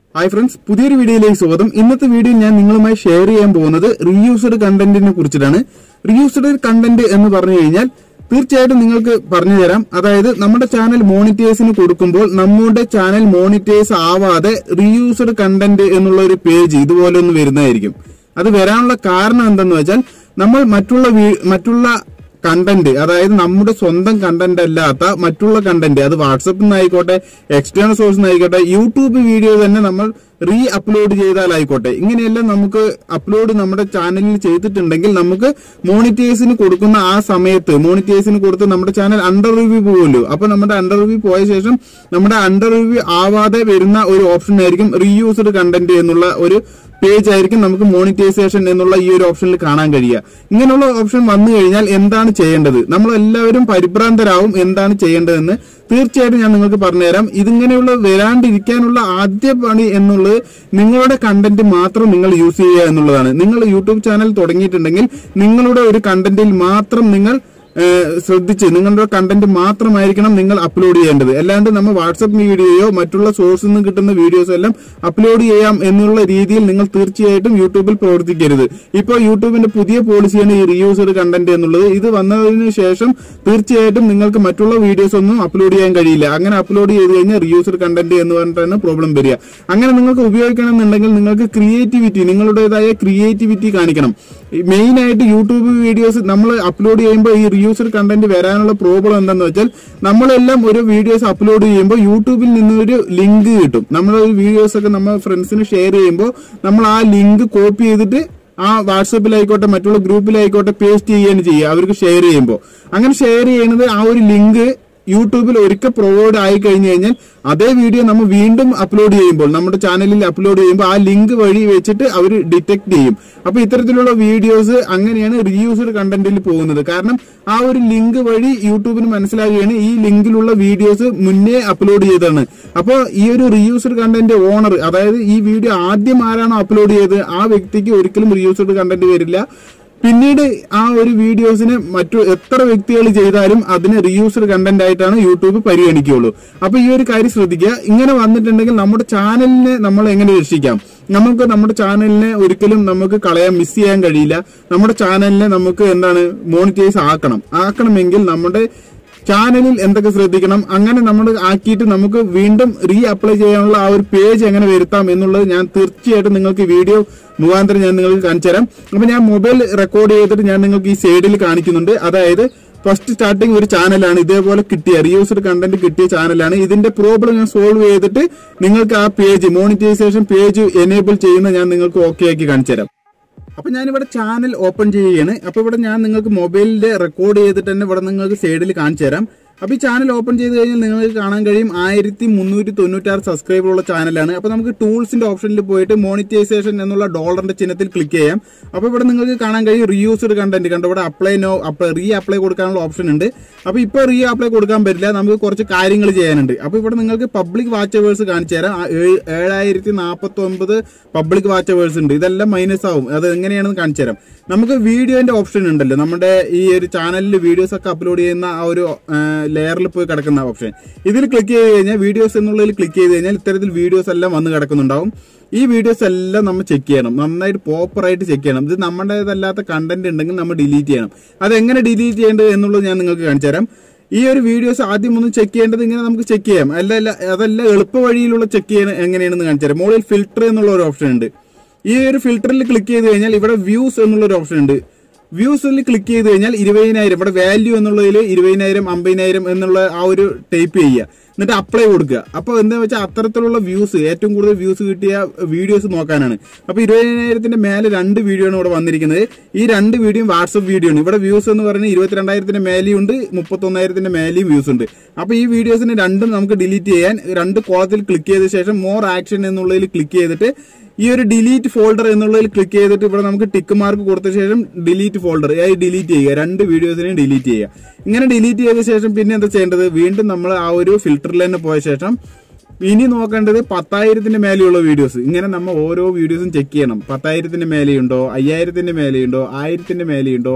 hi friends പുതിയൊരു വീഡിയോയിലേക്ക് സ്വാഗതം ഇന്നത്തെ വീഡിയോ ഞാൻ നിങ്ങളുമായി ഷെയർ ചെയ്യാൻ പോകുന്നത് റീയൂസ്ഡ് കണ്ടന്റിനെ കുറിച്ചിട്ടാണ് റീയൂസ്ഡ് കണ്ടന്റ് എന്ന് പറഞ്ഞു കഴിഞ്ഞാൽ തീർച്ചയായിട്ടും നിങ്ങൾക്ക് പറഞ്ഞു തരാം അതായത് നമ്മുടെ ചാനൽ മോണിറ്റൈസിന് കൊടുക്കുമ്പോൾ നമ്മുടെ ചാനൽ മോണിറ്റൈസ് ആവാതെ റീയൂസ്ഡ് കണ്ടന്റ് എന്നുള്ള ഒരു പേജ് ഇതുപോലെ ഒന്ന് വരുന്നതായിരിക്കും അത് വരാനുള്ള കാരണം എന്തെന്ന് വെച്ചാൽ നമ്മൾ മറ്റുള്ള വീ- മറ്റുള്ള കണ്ടന്റ് അതായത് നമ്മുടെ സ്വന്തം കണ്ടന്റ് അല്ലാത്ത മറ്റുള്ള കണ്ടന്റ് അത് വാട്സപ്പിൽ നിന്നായിക്കോട്ടെ എക്സ്റ്റേണൽ സോഴ്സിൽ നിന്നായിക്കോട്ടെ യൂട്യൂബ് വീഡിയോ തന്നെ നമ്മൾ റീ അപ്ലോഡ് ചെയ്താലായിക്കോട്ടെ ഇങ്ങനെയെല്ലാം നമുക്ക് അപ്ലോഡ് നമ്മുടെ ചാനലിൽ ചെയ്തിട്ടുണ്ടെങ്കിൽ നമുക്ക് മോണിറ്റൈസിന് കൊടുക്കുന്ന ആ സമയത്ത് മോണിറ്റൈസിന് കൊടുത്ത് നമ്മുടെ ചാനൽ അണ്ടർ റിവ്യൂ പോകുമല്ലോ അപ്പൊ നമ്മുടെ അണ്ടർ റിവ്യൂ പോയ ശേഷം നമ്മുടെ അണ്ടർ റിവ്യൂ ആവാതെ വരുന്ന ഒരു ഓപ്ഷൻ ആയിരിക്കും റീയൂസ്ഡ് കണ്ടന്റ് എന്നുള്ള ഒരു പേജ് ആയിരിക്കും നമുക്ക് മോണിറ്റൈസേഷൻ എന്നുള്ള ഈ ഒരു ഓപ്ഷനിൽ കാണാൻ കഴിയുക ഇങ്ങനെയുള്ള ഓപ്ഷൻ വന്നു കഴിഞ്ഞാൽ എന്താണ് ചെയ്യേണ്ടത് നമ്മൾ എല്ലാവരും പരിഭ്രാന്തരാവും എന്താണ് ചെയ്യേണ്ടതെന്ന് തീർച്ചയായിട്ടും ഞാൻ നിങ്ങൾക്ക് പറഞ്ഞുതരാം ഇതിങ്ങനെയുള്ള വരാണ്ടിരിക്കാനുള്ള ആദ്യ പണി എന്നുള്ളത് നിങ്ങളുടെ കണ്ടന്റ് മാത്രം നിങ്ങൾ യൂസ് ചെയ്യുക എന്നുള്ളതാണ് നിങ്ങൾ യൂട്യൂബ് ചാനൽ തുടങ്ങിയിട്ടുണ്ടെങ്കിൽ നിങ്ങളുടെ ഒരു കണ്ടന്റിൽ മാത്രം നിങ്ങൾ ഏഹ് ശ്രദ്ധിച്ച് നിങ്ങളുടെ കണ്ടന്റ് മാത്രമായിരിക്കണം നിങ്ങൾ അപ്ലോഡ് ചെയ്യേണ്ടത് അല്ലാണ്ട് നമ്മൾ വാട്സപ്പ് വീഡിയോയോ മറ്റുള്ള സോഴ്സിൽ നിന്ന് കിട്ടുന്ന വീഡിയോസോ എല്ലാം അപ്ലോഡ് ചെയ്യാം എന്നുള്ള രീതിയിൽ നിങ്ങൾ തീർച്ചയായിട്ടും യൂട്യൂബിൽ പ്രവർത്തിക്കരുത് ഇപ്പോൾ യൂട്യൂബിന്റെ പുതിയ പോളിസിയാണ് ഈ റീയൂസ്ഡ് കണ്ടന്റ് എന്നുള്ളത് ഇത് വന്നതിന് ശേഷം തീർച്ചയായിട്ടും നിങ്ങൾക്ക് മറ്റുള്ള വീഡിയോസ് ഒന്നും അപ്ലോഡ് ചെയ്യാൻ കഴിയില്ല അങ്ങനെ അപ്ലോഡ് ചെയ്ത് കഴിഞ്ഞാൽ റീയൂസ്ഡ് കണ്ടന്റ് എന്ന് പറഞ്ഞിട്ടാണ് പ്രോബ്ലം വരിക അങ്ങനെ നിങ്ങൾക്ക് ഉപയോഗിക്കണമെന്നുണ്ടെങ്കിൽ നിങ്ങൾക്ക് ക്രിയേറ്റിവിറ്റി നിങ്ങളുടേതായ ക്രിയേറ്റിവിറ്റി കാണിക്കണം മെയിൻ ആയിട്ട് യൂട്യൂബ് വീഡിയോസ് നമ്മൾ അപ്ലോഡ് ചെയ്യുമ്പോൾ ഈ റിയൂസ്ഡ് കണ്ടന്റ് വരാനുള്ള പ്രോബ്ലം എന്താണെന്ന് വെച്ചാൽ നമ്മളെല്ലാം ഒരു വീഡിയോസ് അപ്ലോഡ് ചെയ്യുമ്പോൾ യൂട്യൂബിൽ നിന്ന് ഒരു ലിങ്ക് കിട്ടും നമ്മൾ വീഡിയോസ് ഒക്കെ നമ്മൾ ഫ്രണ്ട്സിന് ഷെയർ ചെയ്യുമ്പോൾ നമ്മൾ ആ ലിങ്ക് കോപ്പി ചെയ്തിട്ട് ആ വാട്സപ്പിലായിക്കോട്ടെ മറ്റുള്ള ഗ്രൂപ്പിലായിക്കോട്ടെ പേസ്റ്റ് ചെയ്യുകയാണ് ചെയ്യുക അവർക്ക് ഷെയർ ചെയ്യുമ്പോൾ അങ്ങനെ ഷെയർ ചെയ്യുന്നത് ആ ഒരു ലിങ്ക് യൂട്യൂബിൽ ഒരിക്കൽ പ്രൊവൈഡ് ആയി കഴിഞ്ഞു കഴിഞ്ഞാൽ അതേ വീഡിയോ നമ്മൾ വീണ്ടും അപ്ലോഡ് ചെയ്യുമ്പോൾ നമ്മുടെ ചാനലിൽ അപ്ലോഡ് ചെയ്യുമ്പോൾ ആ ലിങ്ക് വഴി വെച്ചിട്ട് അവർ ഡിറ്റക്ട് ചെയ്യും അപ്പൊ ഇത്തരത്തിലുള്ള വീഡിയോസ് അങ്ങനെയാണ് റീയൂസ്ഡ് കണ്ടന്റിൽ പോകുന്നത് കാരണം ആ ഒരു ലിങ്ക് വഴി യൂട്യൂബിന് മനസ്സിലാകുകയാണ് ഈ ലിങ്കിലുള്ള വീഡിയോസ് മുന്നേ അപ്ലോഡ് ചെയ്തതാണ് അപ്പോൾ ഈ ഒരു റീയൂസ്ഡ് കണ്ടന്റ് ഓണർ അതായത് ഈ വീഡിയോ ആദ്യം ആരാണോ അപ്ലോഡ് ചെയ്തത് ആ വ്യക്തിക്ക് ഒരിക്കലും റീയൂസ്ഡ് കണ്ടന്റ് വരില്ല പിന്നീട് ആ ഒരു വീഡിയോസിനെ മറ്റു എത്ര വ്യക്തികൾ ചെയ്താലും അതിന് റീയൂസ്ഡ് കണ്ടന്റ് ആയിട്ടാണ് യൂട്യൂബ് പരിഗണിക്കുകയുള്ളൂ അപ്പൊ ഈ ഒരു കാര്യം ശ്രദ്ധിക്കുക ഇങ്ങനെ വന്നിട്ടുണ്ടെങ്കിൽ നമ്മുടെ ചാനലിനെ നമ്മൾ എങ്ങനെ രക്ഷിക്കാം നമുക്ക് നമ്മുടെ ചാനലിനെ ഒരിക്കലും നമുക്ക് കളയാൻ മിസ് ചെയ്യാൻ കഴിയില്ല നമ്മുടെ ചാനലിനെ നമുക്ക് എന്താണ് മോണിറ്റൈസ് ആക്കണം ആക്കണമെങ്കിൽ നമ്മുടെ ചാനലിൽ എന്തൊക്കെ ശ്രദ്ധിക്കണം അങ്ങനെ നമ്മൾ ആക്കിയിട്ട് നമുക്ക് വീണ്ടും റീ അപ്ലൈ ചെയ്യാനുള്ള ആ ഒരു പേജ് എങ്ങനെ വരുത്താം എന്നുള്ളത് ഞാൻ തീർച്ചയായിട്ടും നിങ്ങൾക്ക് വീഡിയോ മുഖാന്തരം ഞാൻ നിങ്ങൾക്ക് കാണിച്ചു തരാം അപ്പൊ ഞാൻ മൊബൈൽ റെക്കോർഡ് ചെയ്തിട്ട് ഞാൻ നിങ്ങൾക്ക് ഈ സൈഡിൽ കാണിക്കുന്നുണ്ട് അതായത് ഫസ്റ്റ് സ്റ്റാർട്ടിങ് ഒരു ചാനലാണ് ഇതേപോലെ കിട്ടിയ റീയൂസ്ഡ് കണ്ടന്റ് കിട്ടിയ ചാനലാണ് ഇതിന്റെ പ്രോബ്ലം ഞാൻ സോൾവ് ചെയ്തിട്ട് നിങ്ങൾക്ക് ആ പേജ് മോണിറ്റൈസേഷൻ പേജ് എനേബിൾ ചെയ്യുന്ന ഞാൻ നിങ്ങൾക്ക് ഓക്കെ ആക്കി കാണിച്ചു തരാം അപ്പൊ ഞാനിവിടെ ചാനൽ ഓപ്പൺ ചെയ്യുകയാണ് അപ്പൊ ഇവിടെ ഞാൻ നിങ്ങൾക്ക് മൊബൈലിൽ റെക്കോർഡ് ചെയ്തിട്ട് തന്നെ ഇവിടെ നിങ്ങൾക്ക് സൈഡിൽ കാണിച്ചു തരാം അപ്പൊ ഈ ചാനൽ ഓപ്പൺ ചെയ്ത് കഴിഞ്ഞാൽ നിങ്ങൾക്ക് കാണാൻ കഴിയും ആയിരത്തി മുന്നൂറ്റി തൊണ്ണൂറ്റാറ് സബ്സ്ക്രൈബർ ഉള്ള ചാനലാണ് അപ്പൊ നമുക്ക് ടൂൾസിന്റെ ഓപ്ഷനിൽ പോയിട്ട് മോണിറ്റൈസേഷൻ എന്നുള്ള ഡോളറിന്റെ ചിഹ്നത്തിൽ ക്ലിക്ക് ചെയ്യാം അപ്പൊ ഇവിടെ നിങ്ങൾക്ക് കാണാൻ കഴിയും റീയൂസ്ഡ് കണ്ടന്റ് കണ്ടോ ഇവിടെ അപ്ലൈ നോ റീ അപ്ലൈ കൊടുക്കാനുള്ള ഓപ്ഷൻ ഉണ്ട് അപ്പൊ ഇപ്പൊ റീ അപ്ലൈ കൊടുക്കാൻ പറ്റില്ല നമുക്ക് കുറച്ച് കാര്യങ്ങൾ ചെയ്യാനുണ്ട് അപ്പൊ ഇവിടെ നിങ്ങൾക്ക് പബ്ലിക് വാച്ചവേഴ്സ് കാണിച്ചു തരാം ആ ഏഴ്- ഏഴായിരത്തി നാൽപ്പത്തി ഒമ്പത് പബ്ലിക് വാച്ചവേഴ്സ് ഉണ്ട് ഇതെല്ലാം മൈനസ് ആവും അത് എങ്ങനെയാണെന്ന് കാണിച്ചു തരാം നമുക്ക് വീഡിയോന്റെ ഓപ്ഷൻ ഉണ്ടല്ലോ നമ്മുടെ ഈ ഒരു ചാനലിൽ വീഡിയോസ് ഒക്കെ അപ്ലോഡ് ചെയ്യുന്ന ആ ഒരു ലെയറിൽ പോയി കിടക്കുന്ന ഓപ്ഷൻ ഇതിൽ ക്ലിക്ക് ചെയ്ത് കഴിഞ്ഞാൽ വീഡിയോസ് എന്നുള്ളതിൽ ക്ലിക്ക് ചെയ്ത് കഴിഞ്ഞാൽ ഇത്തരത്തിൽ വീഡിയോസ് എല്ലാം വന്ന് കിടക്കുന്നുണ്ടാവും ഈ വീഡിയോസ് എല്ലാം നമ്മൾ ചെക്ക് ചെയ്യണം നന്നായിട്ട് പ്രോപ്പറായിട്ട് ചെക്ക് ചെയ്യണം ഇത് നമ്മുടേതല്ലാത്ത കണ്ടന്റ് ഉണ്ടെങ്കിൽ നമ്മൾ ഡിലീറ്റ് ചെയ്യണം അത് എങ്ങനെ ഡിലീറ്റ് ചെയ്യേണ്ടത് എന്നുള്ളത് ഞാൻ നിങ്ങൾക്ക് കാണിച്ചു തരാം ഈ ഒരു വീഡിയോസ് ആദ്യം ഒന്ന് ചെക്ക് ചെയ്യേണ്ടത് ഇങ്ങനെ നമുക്ക് ചെക്ക് ചെയ്യാം അല്ല അല്ല അതല്ല എളുപ്പ വഴിയിലുള്ള ചെക്ക് ചെയ്യാൻ എങ്ങനെയാണെന്ന് കാണിച്ചു തരാം മുകളിൽ ഫിൽട്ടർ എന്നുള്ള ഒരു ഓപ്ഷൻ ഉണ്ട് ഈ ഒരു ഫിൽറ്ററിൽ ക്ലിക്ക് ചെയ്ത് കഴിഞ്ഞാൽ ഇവിടെ വ്യൂസ് എന്നുള്ള ഒരു ഓപ്ഷൻ ഉണ്ട് വ്യൂസിൽ ക്ലിക്ക് ചെയ്ത് കഴിഞ്ഞാൽ ഇരുപതിനായിരം ഇവിടെ വാല്യൂ എന്നുള്ളതിൽ ഇരുപതിനായിരം അമ്പതിനായിരം എന്നുള്ള ആ ഒരു ടൈപ്പ് ചെയ്യുക എന്നിട്ട് അപ്ലൈ കൊടുക്കുക അപ്പോൾ എന്താ വെച്ചാൽ അത്തരത്തിലുള്ള വ്യൂസ് ഏറ്റവും കൂടുതൽ വ്യൂസ് കിട്ടിയ വീഡിയോസ് നോക്കാനാണ് അപ്പോൾ ഇരുപതിനായിരത്തിന്റെ മേലെ രണ്ട് വീഡിയോ ആണ് ഇവിടെ വന്നിരിക്കുന്നത് ഈ രണ്ട് വീഡിയോ വാട്സപ്പ് വീഡിയോ ആണ് ഇവിടെ വ്യൂസ് എന്ന് പറയുന്നത് ഇരുപത്തിരണ്ടായിരത്തിന്റെ മേലെയും ഉണ്ട് മുപ്പത്തൊന്നായിരത്തിന്റെ മേലെയും വ്യൂസ് ഉണ്ട് അപ്പോൾ ഈ വീഡിയോസിന് രണ്ടും നമുക്ക് ഡിലീറ്റ് ചെയ്യാൻ രണ്ട് കോളത്തിൽ ക്ലിക്ക് ചെയ്ത ശേഷം മോർ ആക്ഷൻ എന്നുള്ളതിൽ ക്ലിക്ക് ചെയ്തിട്ട് ഈ ഒരു ഡിലീറ്റ് ഫോൾഡർ എന്നുള്ളതിൽ ക്ലിക്ക് ചെയ്തിട്ട് ഇവിടെ നമുക്ക് ടിക്ക് മാർക്ക് കൊടുത്ത ശേഷം ഡിലീറ്റ് ഫോൾഡർ ആയി ഡിലീറ്റ് ചെയ്യുക രണ്ട് വീഡിയോസിനെയും ഡിലീറ്റ് ചെയ്യുക ഇങ്ങനെ ഡിലീറ്റ് ചെയ്ത ശേഷം പിന്നെ എന്താ ചെയ്യേണ്ടത് വീണ്ടും നമ്മൾ ആ ഒരു ഫിൽറ്ററിൽ തന്നെ പോയ ശേഷം ഇനി നോക്കേണ്ടത് പത്തായിരത്തിന്റെ മേലെയുള്ള വീഡിയോസ് ഇങ്ങനെ നമ്മൾ ഓരോ വീഡിയോസും ചെക്ക് ചെയ്യണം പത്തായിരത്തിന്റെ മേലെയുണ്ടോ അയ്യായിരത്തിന്റെ മേലെയുണ്ടോ ആയിരത്തിന്റെ മേലെയുണ്ടോ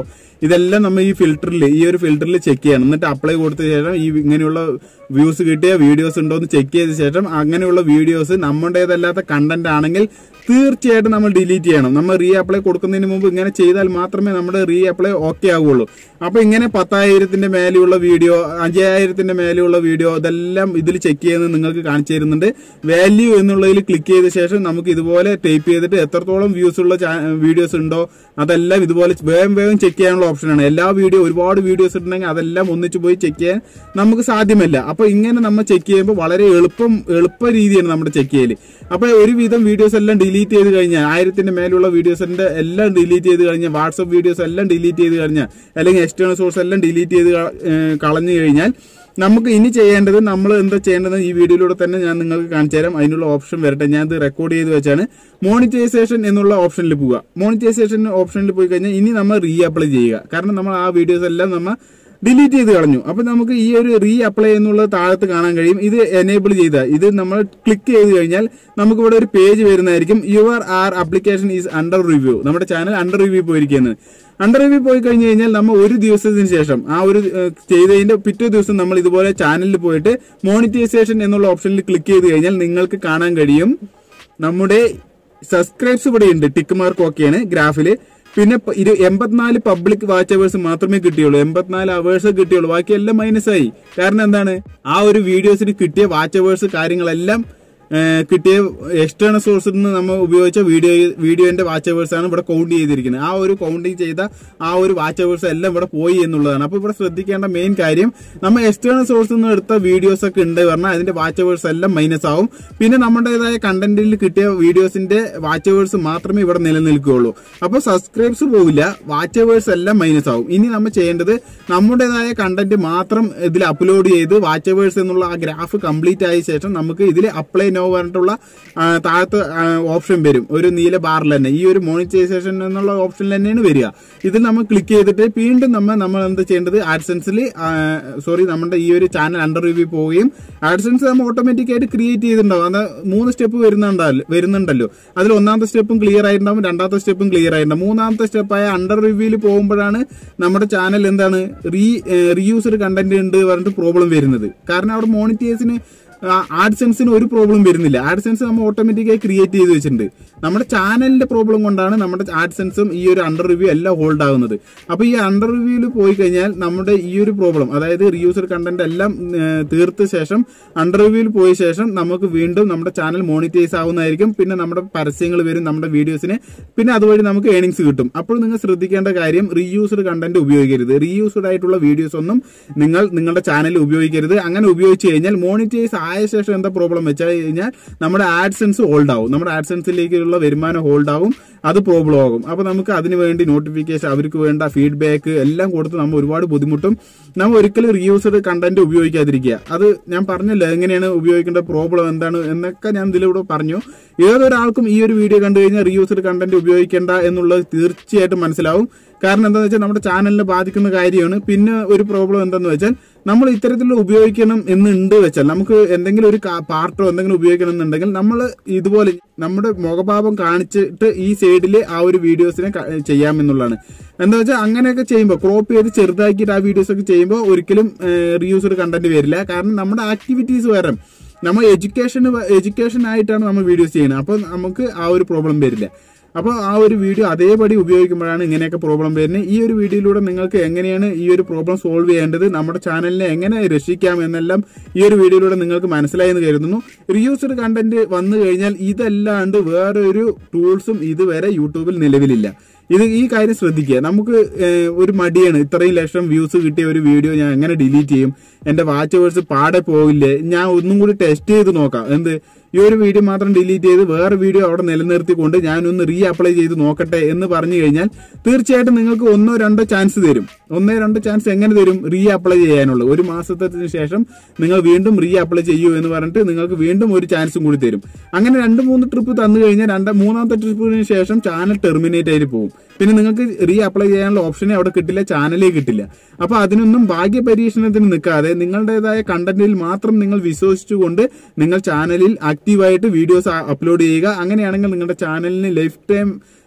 ഇതെല്ലാം നമ്മൾ ഈ ഫിൽറ്ററിൽ ഈ ഒരു ഫിൽറ്ററിൽ ചെക്ക് ചെയ്യണം എന്നിട്ട് അപ്ലൈ കൊടുത്ത ശേഷം ഈ ഇങ്ങനെയുള്ള വ്യൂസ് കിട്ടിയ വീഡിയോസ് ഉണ്ടോ എന്ന് ചെക്ക് ചെയ്ത ശേഷം അങ്ങനെയുള്ള വീഡിയോസ് നമ്മുടേതല്ലാത്ത കണ്ടന്റ് ആണെങ്കിൽ തീർച്ചയായിട്ടും നമ്മൾ ഡിലീറ്റ് ചെയ്യണം നമ്മൾ റീ അപ്ലൈ കൊടുക്കുന്നതിന് മുമ്പ് ഇങ്ങനെ ചെയ്താൽ മാത്രമേ നമ്മുടെ റീ അപ്ലൈ ഓക്കെ ആവുള്ളൂ അപ്പൊ ഇങ്ങനെ പത്തായിരത്തിന്റെ മേലെയുള്ള വീഡിയോ അഞ്ചായിരത്തിന്റെ മേലെയുള്ള വീഡിയോ ഇതെല്ലാം ഇതിൽ ചെക്ക് ചെയ്യുന്നത് നിങ്ങൾക്ക് കാണിച്ചു തരുന്നുണ്ട് വാല്യൂ എന്നുള്ളതിൽ ക്ലിക്ക് ചെയ്ത ശേഷം നമുക്ക് ഇതുപോലെ ടൈപ്പ് ചെയ്തിട്ട് എത്രത്തോളം വ്യൂസ് ഉള്ള വീഡിയോസ് ഉണ്ടോ അതെല്ലാം ഇതുപോലെ വേഗം വേഗം ചെക്ക് ചെയ്യാനുള്ള ഓപ്ഷനാണ് എല്ലാ വീഡിയോ ഒരുപാട് വീഡിയോസ് ഉണ്ടെങ്കിൽ അതെല്ലാം ഒന്നിച്ച് പോയി ചെക്ക് ചെയ്യാൻ നമുക്ക് സാധ്യമല്ല അപ്പൊ ഇങ്ങനെ നമ്മൾ ചെക്ക് ചെയ്യുമ്പോൾ വളരെ എളുപ്പം എളുപ്പ രീതിയാണ് നമ്മുടെ ചെക്ക് ചെയ്യല് അപ്പൊ ഒരുവിധം വീഡിയോസ് എല്ലാം ഡിലീറ്റ് ചെയ്ത് കഴിഞ്ഞാൽ ആയിരത്തിന്റെ മേലുള്ള വീഡിയോസിന്റെ എല്ലാം ഡിലീറ്റ് ചെയ്ത് കഴിഞ്ഞാൽ വാട്സപ്പ് വീഡിയോസ് എല്ലാം ഡിലീറ്റ് ചെയ്ത് കഴിഞ്ഞാൽ അല്ലെങ്കിൽ എക്സ്റ്റേണൽ സോഴ്സ് എല്ലാം ഡിലീറ്റ് ചെയ്ത് ക- ഏഹ് കളഞ്ഞു കഴിഞ്ഞാൽ നമുക്ക് ഇനി ചെയ്യേണ്ടത് നമ്മൾ എന്താ ചെയ്യേണ്ടത് ഈ വീഡിയോയിലൂടെ തന്നെ ഞാൻ നിങ്ങൾക്ക് കാണിച്ചു തരാം അതിനുള്ള ഓപ്ഷൻ വരട്ടെ ഞാൻ ഇത് റെക്കോർഡ് ചെയ്ത് വെച്ചാണ് മോണിറ്റൈസേഷൻ എന്നുള്ള ഓപ്ഷനിൽ പോവുക മോണിറ്റൈസേഷൻ ഓപ്ഷനിൽ പോയി കഴിഞ്ഞാൽ ഇനി നമ്മൾ റീ അപ്ലൈ ചെയ്യുക കാരണം നമ്മൾ ആ വീഡിയോസ് എല്ലാം നമ്മൾ ഡിലീറ്റ് ചെയ്ത് കളഞ്ഞു അപ്പൊ നമുക്ക് ഈ ഒരു റീ അപ്ലൈ എന്നുള്ളത് താഴത്ത് കാണാൻ കഴിയും ഇത് എനേബിൾ ചെയ്ത ഇത് നമ്മൾ ക്ലിക്ക് ചെയ്ത് കഴിഞ്ഞാൽ നമുക്ക് ഇവിടെ ഒരു പേജ് വരുന്നതായിരിക്കും your are application is under review നമ്മുടെ ചാനൽ അണ്ടർ റിവ്യൂ പോയിരിക്കുന്നത് അണ്ടർ റിവ്യൂ പോയി കഴിഞ്ഞ് കഴിഞ്ഞാൽ നമ്മൾ ഒരു ദിവസത്തിന് ശേഷം ആ ഒരു ഏഹ്, ചെയ്തതിന്റെ പിറ്റേ ദിവസം നമ്മൾ ഇതുപോലെ ചാനലിൽ പോയിട്ട് മോണിറ്റൈസേഷൻ എന്നുള്ള ഓപ്ഷനിൽ ക്ലിക്ക് ചെയ്ത് കഴിഞ്ഞാൽ നിങ്ങൾക്ക് കാണാൻ കഴിയും നമ്മുടെ സബ്സ്ക്രൈബ്സ് ഇവിടെ ഉണ്ട് ടിക്ക് മാർക്ക് ഓക്കെയാണ് ഗ്രാഫില് പിന്നെ പ- ഇരു എൺപത്തിനാല് പബ്ലിക് വാച്ച് അവേഴ്സ് മാത്രമേ കിട്ടിയുള്ളൂ എൺപത്തിനാല് അവേഴ്സ് കിട്ടിയുള്ളൂ ബാക്കി എല്ലാം മൈനസ് ആയി കാരണം എന്താണ് ആ ഒരു വീഡിയോസിന് കിട്ടിയ വാച്ച് അവേഴ്സ് കാര്യങ്ങളെല്ലാം ഏഹ്, കിട്ടിയ എക്സ്റ്റേണൽ സോഴ്സിൽ നിന്ന് നമ്മൾ ഉപയോഗിച്ച വീഡിയോ വീഡിയോന്റെ വാച്ച് അവേഴ്സ് ആണ് ഇവിടെ കൗണ്ട് ചെയ്തിരിക്കുന്നത് ആ ഒരു കൗണ്ടിങ് ചെയ്ത ആ ഒരു വാച്ച് അവേഴ്സ് എല്ലാം ഇവിടെ പോയി എന്നുള്ളതാണ് അപ്പൊ ഇവിടെ ശ്രദ്ധിക്കേണ്ട മെയിൻ കാര്യം നമ്മൾ എക്സ്റ്റേണൽ സോഴ്സിൽ നിന്ന് എടുത്ത വീഡിയോസ് ഒക്കെ ഉണ്ട് പറഞ്ഞാൽ അതിന്റെ വാച്ച് അവേഴ്സ് എല്ലാം മൈനസ് ആവും പിന്നെ നമ്മുടേതായ കണ്ടന്റിൽ കിട്ടിയ വീഡിയോസിന്റെ വാച്ച് അവേഴ്സ് മാത്രമേ ഇവിടെ നിലനിൽക്കുകയുള്ളൂ അപ്പൊ സബ്സ്ക്രൈബ്സ് പോവില്ല വാച്ച് അവേഴ്സ് എല്ലാം മൈനസ് ആവും ഇനി നമ്മൾ ചെയ്യേണ്ടത് നമ്മുടേതായ കണ്ടന്റ് മാത്രം ഇതിൽ അപ്ലോഡ് ചെയ്ത് വാച്ച് അവേഴ്സ് എന്നുള്ള ആ ഗ്രാഫ് കംപ്ലീറ്റ് ആയ ശേഷം നമുക്ക് ഇതിൽ അപ്ലൈ നോ പറഞ്ഞിട്ടുള്ള ആ, താഴത്ത് ഓപ്ഷൻ വരും ഒരു നീല ബാറിൽ തന്നെ ഈ ഒരു മോണിറ്റൈസേഷൻ എന്നുള്ള ഓപ്ഷനിൽ തന്നെയാണ് വരിക ഇതിൽ നമ്മൾ ക്ലിക്ക് ചെയ്തിട്ട് വീണ്ടും നമ്മൾ നമ്മൾ എന്താ ചെയ്യേണ്ടത് ആഡ്സെൻസിൽ സോറി നമ്മുടെ ഈ ഒരു ചാനൽ അണ്ടർ റിവ്യൂ പോവുകയും ആഡ്സെൻസ് നമ്മൾ ഓട്ടോമാറ്റിക് ആയിട്ട് ക്രിയേറ്റ് ചെയ്തിട്ടുണ്ടാവും അത് മൂന്ന് സ്റ്റെപ്പ് വരുന്നുണ്ടല്ലോ വരുന്നുണ്ടല്ലോ അതിൽ ഒന്നാമത്തെ സ്റ്റെപ്പും ക്ലിയർ ആയിട്ടുണ്ടാവും രണ്ടാമത്തെ സ്റ്റെപ്പും ക്ലിയർ ആയിട്ടുണ്ടാവും മൂന്നാമത്തെ സ്റ്റെപ്പായ അണ്ടർ റിവ്യൂവിൽ പോകുമ്പോഴാണ് നമ്മുടെ ചാനൽ എന്താണ് റീ റീയൂസർ കണ്ടന്റ് ഉണ്ട് പറഞ്ഞിട്ട് പ്രോബ്ലം വരുന്നത് കാരണം അവിടെ മോണിറ്റേഴ്സിന് ആഡ്സെൻസിന് ഒരു പ്രോബ്ലം വരുന്നില്ല ആഡ്സെൻസ് നമ്മൾ ഓട്ടോമാറ്റിക്കായി ക്രിയേറ്റ് ചെയ്ത് വെച്ചിട്ടുണ്ട് നമ്മുടെ ചാനലിന്റെ പ്രോബ്ലം കൊണ്ടാണ് നമ്മുടെ ആഡ്സെൻസും ഈ ഒരു അണ്ടർ റിവ്യൂ എല്ലാം ഹോൾഡ് ആകുന്നത് അപ്പൊ ഈ അണ്ടർ റിവ്യൂവിൽ പോയി കഴിഞ്ഞാൽ നമ്മുടെ ഈ ഒരു പ്രോബ്ലം അതായത് റീയൂസർ കണ്ടന്റ് എല്ലാം ഏഹ്, തീർത്ത ശേഷം അണ്ടർ റിവ്യൂവിൽ പോയ ശേഷം നമുക്ക് വീണ്ടും നമ്മുടെ ചാനൽ മോണിറ്റൈസ് ആവുന്നതായിരിക്കും പിന്നെ നമ്മുടെ പരസ്യങ്ങൾ വരും നമ്മുടെ വീഡിയോസിന് പിന്നെ അതുവഴി നമുക്ക് ഏണിങ്സ് കിട്ടും അപ്പോൾ നിങ്ങൾ ശ്രദ്ധിക്കേണ്ട കാര്യം റീയൂസ്ഡ് കണ്ടന്റ് ഉപയോഗിക്കരുത് റീയൂസ്ഡ് ആയിട്ടുള്ള വീഡിയോസ് ഒന്നും നിങ്ങൾ നിങ്ങളുടെ ചാനലിൽ ഉപയോഗിക്കരുത് അങ്ങനെ ഉപയോഗിച്ച് കഴിഞ്ഞാൽ മോണിറ്റൈസ് ആയ ശേഷം എന്താ പ്രോബ്ലം വെച്ചാൽ കഴിഞ്ഞാൽ നമ്മുടെ ആഡ്സെൻസ് ഹോൾഡ് ആവും നമ്മുടെ ആഡ്സെൻസിലേക്കുള്ള വരുമാനം ഹോൾഡ് ആവും അത് പ്രോബ്ലം ആകും അപ്പൊ നമുക്ക് അതിന് വേണ്ടി നോട്ടിഫിക്കേഷൻ അവർക്ക് വേണ്ട ഫീഡ്ബാക്ക് എല്ലാം കൊടുത്ത് നമ്മൾ ഒരുപാട് ബുദ്ധിമുട്ടും നമ്മൾ ഒരിക്കലും റീയൂസ്ഡ് കണ്ടന്റ് ഉപയോഗിക്കാതിരിക്കുക അത് ഞാൻ പറഞ്ഞല്ലോ എങ്ങനെയാണ് ഉപയോഗിക്കേണ്ട പ്രോബ്ലം എന്താണ് എന്നൊക്കെ ഞാൻ ഇതിലൂടെ പറഞ്ഞു ഏതൊരാൾക്കും ഈ ഒരു വീഡിയോ കണ്ടു കഴിഞ്ഞാൽ റീയൂസ്ഡ് കണ്ടന്റ് ഉപയോഗിക്കേണ്ട എന്നുള്ളത് തീർച്ചയായിട്ടും മനസ്സിലാവും കാരണം എന്താണെന്ന് വെച്ചാൽ നമ്മുടെ ചാനലിനെ ബാധിക്കുന്ന കാര്യമാണ് പിന്നെ ഒരു പ്രോബ്ലം എന്താന്ന് വെച്ചാൽ നമ്മൾ ഇത്തരത്തിലുള്ള ഉപയോഗിക്കണം എന്നുണ്ട് വെച്ചാൽ നമുക്ക് എന്തെങ്കിലും ഒരു കാ- പാർട്ടോ എന്തെങ്കിലും ഉപയോഗിക്കണം എന്നുണ്ടെങ്കിൽ നമ്മൾ ഇതുപോലെ നമ്മുടെ മുഖഭാവം കാണിച്ചിട്ട് ഈ സൈഡിൽ ആ ഒരു വീഡിയോസിനെ ക- ചെയ്യാമെന്നുള്ളതാണ് എന്താ വെച്ചാൽ അങ്ങനെയൊക്കെ ചെയ്യുമ്പോൾ ക്രോപ്പ് ചെയ്ത് ചെറുതാക്കിയിട്ട് ആ വീഡിയോസ് ഒക്കെ ചെയ്യുമ്പോൾ ഒരിക്കലും റീയൂസ്ഡ് കണ്ടന്റ് വരില്ല കാരണം നമ്മുടെ ആക്ടിവിറ്റീസ് വരാം നമ്മൾ എഡ്യൂക്കേഷൻ എഡ്യൂക്കേഷൻ ആയിട്ടാണ് നമ്മൾ വീഡിയോസ് ചെയ്യുന്നത് അപ്പോൾ നമുക്ക് ആ ഒരു പ്രോബ്ലം വരില്ല അപ്പോൾ ആ ഒരു വീഡിയോ അതേപടി ഉപയോഗിക്കുമ്പോഴാണ് ഇങ്ങനെയൊക്കെ പ്രോബ്ലം വരുന്നത് ഈ ഒരു വീഡിയോയിലൂടെ നിങ്ങൾക്ക് എങ്ങനെയാണ് ഈ ഒരു പ്രോബ്ലം സോൾവ് ചെയ്യേണ്ടത് നമ്മുടെ ചാനലിനെ എങ്ങനെ രക്ഷിക്കാം എന്നെല്ലാം ഈ ഒരു വീഡിയോയിലൂടെ നിങ്ങൾക്ക് മനസ്സിലായെന്ന് കരുതുന്നു റീയൂസ്ഡ് കണ്ടന്റ് വന്നു കഴിഞ്ഞാൽ ഇതല്ലാണ്ട് വേറെ ഒരു ടൂൾസും ഇതുവരെ യൂട്യൂബിൽ നിലവിലില്ല ഇത് ഈ കാര്യം ശ്രദ്ധിക്കുക നമുക്ക് ഏഹ്, ഒരു മടിയാണ് ഇത്രയും ലക്ഷം വ്യൂസ് കിട്ടിയ ഒരു വീഡിയോ ഞാൻ എങ്ങനെ ഡിലീറ്റ് ചെയ്യും എന്റെ വാച്ച് വേഴ്സ് പാടെ പോകില്ലേ ഞാൻ ഒന്നും കൂടി ടെസ്റ്റ് ചെയ്ത് നോക്കാം എന്ത് ഈ ഒരു വീഡിയോ മാത്രം ഡിലീറ്റ് ചെയ്ത് വേറെ വീഡിയോ അവിടെ നിലനിർത്തിക്കൊണ്ട് ഞാനൊന്ന് റീ അപ്ലൈ ചെയ്ത് നോക്കട്ടെ എന്ന് പറഞ്ഞു കഴിഞ്ഞാൽ തീർച്ചയായിട്ടും നിങ്ങൾക്ക് ഒന്നോ രണ്ടോ ചാൻസ് തരും ഒന്നോ രണ്ടോ ചാൻസ് എങ്ങനെ തരും റീ അപ്ലൈ ചെയ്യാനുള്ള ഒരു മാസത്തിന് ശേഷം നിങ്ങൾ വീണ്ടും റീ അപ്ലൈ ചെയ്യൂ എന്ന് പറഞ്ഞിട്ട് നിങ്ങൾക്ക് വീണ്ടും ഒരു ചാൻസും കൂടി തരും അങ്ങനെ രണ്ട് മൂന്ന് ട്രിപ്പ് തന്നു കഴിഞ്ഞാൽ രണ്ട് മൂന്നാമത്തെ ട്രിപ്പിന് ശേഷം ചാനൽ ടെർമിനേറ്റ് ആയിട്ട് പോകും പിന്നെ നിങ്ങൾക്ക് റീ അപ്ലൈ ചെയ്യാനുള്ള ഓപ്ഷനെ അവിടെ കിട്ടില്ല ചാനലേ കിട്ടില്ല അപ്പൊ അതിനൊന്നും ഭാഗ്യ പരീക്ഷണത്തിന് നിൽക്കാതെ നിങ്ങളുടേതായ കണ്ടന്റിൽ മാത്രം നിങ്ങൾ വിശ്വസിച്ചുകൊണ്ട് നിങ്ങൾ ചാനലിൽ ആക്റ്റീവായിട്ട് വീഡിയോസ് അപ്ലോഡ് ചെയ്യുക അങ്ങനെയാണെങ്കിൽ നിങ്ങളുടെ ചാനലിന് ലൈഫ് ടൈം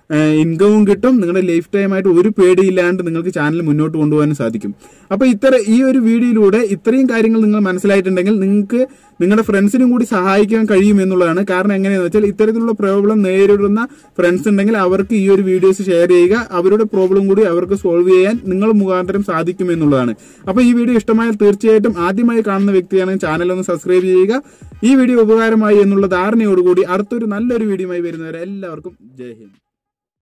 ഇൻകവും കിട്ടും നിങ്ങളുടെ ലൈഫ് ടൈം ആയിട്ട് ഒരു പേടിയില്ലാണ്ട് നിങ്ങൾക്ക് ചാനൽ മുന്നോട്ട് കൊണ്ടുപോകാനും സാധിക്കും അപ്പൊ ഇത്ര ഈ ഒരു വീഡിയോയിലൂടെ ഇത്രയും കാര്യങ്ങൾ നിങ്ങൾ മനസ്സിലായിട്ടുണ്ടെങ്കിൽ നിങ്ങൾക്ക് നിങ്ങളുടെ ഫ്രണ്ട്സിനും കൂടി സഹായിക്കാൻ കഴിയും എന്നുള്ളതാണ് കാരണം എങ്ങനെയാണെന്ന് വെച്ചാൽ ഇത്തരത്തിലുള്ള പ്രോബ്ലം നേരിടുന്ന ഫ്രണ്ട്സ് ഉണ്ടെങ്കിൽ അവർക്ക് ഈ ഒരു വീഡിയോസ് ഷെയർ ചെയ്യുക അവരുടെ പ്രോബ്ലം കൂടി അവർക്ക് സോൾവ് ചെയ്യാൻ നിങ്ങൾ മുഖാന്തരം സാധിക്കും എന്നുള്ളതാണ് അപ്പൊ ഈ വീഡിയോ ഇഷ്ടമായാൽ തീർച്ചയായിട്ടും ആദ്യമായി കാണുന്ന വ്യക്തിയാണെങ്കിൽ ചാനൽ ഒന്ന് സബ്സ്ക്രൈബ് ചെയ്യുക ഈ വീഡിയോ ഉപകാരമായി എന്നുള്ള ധാരണയോടുകൂടി അടുത്തൊരു നല്ലൊരു വീഡിയോയുമായി വരുന്നവരെ എല്ലാവർക്കും ജയ് ഹിന്ദ്